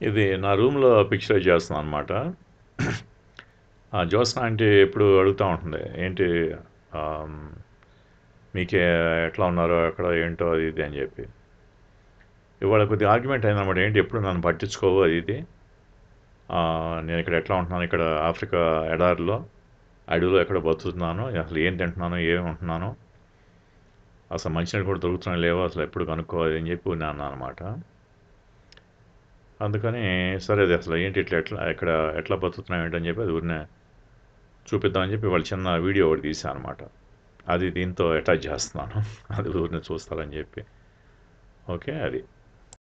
ఇది నా రూమ్‌లో పిక్చరైజ్ చేస్తున్నాను అనమాట. ఆ జ్యోత్స్న ఆంటీ ఎప్పుడు అడుగుతా ఉంటుంది. ఏంటి ఆహ్, హ్మ్, మీకే ఎట్లా ఉన్నారో అక్కడ ఏంటో అది ఇది అని చెప్పి. ఇవాళ కొద్దిగా ఆర్గ్యుమెంట్ అయిందనమాట. ఏంటి ఎప్పుడు నన్ను పట్టించుకోవు అది ఇది. ఆహ్, నేను ఇక్కడ ఎట్లా ఉంటున్నాను ఇక్కడ ఆఫ్రికా ఎడారిలో, అడవిలో ఎక్కడో బతుకుతున్నాను. అసలు ఏం తింటున్నాను, ఏమి ఉంటున్నాను. అసలు మంచినీళ్ళు కూడా దొరుకుతున్నాయో లేవో అసలు ఎప్పుడు కనుక్కోవాలి అని చెప్పి నేను అన్నా అనమాట. అందుకని సరే అది అసలు ఏంటి ఇట్లా ఎట్లా ఇక్కడ ఎట్లా బతుకుతున్నాం ఏంటని చెప్పి అది ఊరినే చూపిద్దామని చెప్పి ఇవాళ చిన్న వీడియో ఒకటి తీసా అనమాట. అది దీంతో అటాచ్ చేస్తున్నాను. అది ఊరినే చూస్తారని చెప్పి. ఓకే. అది.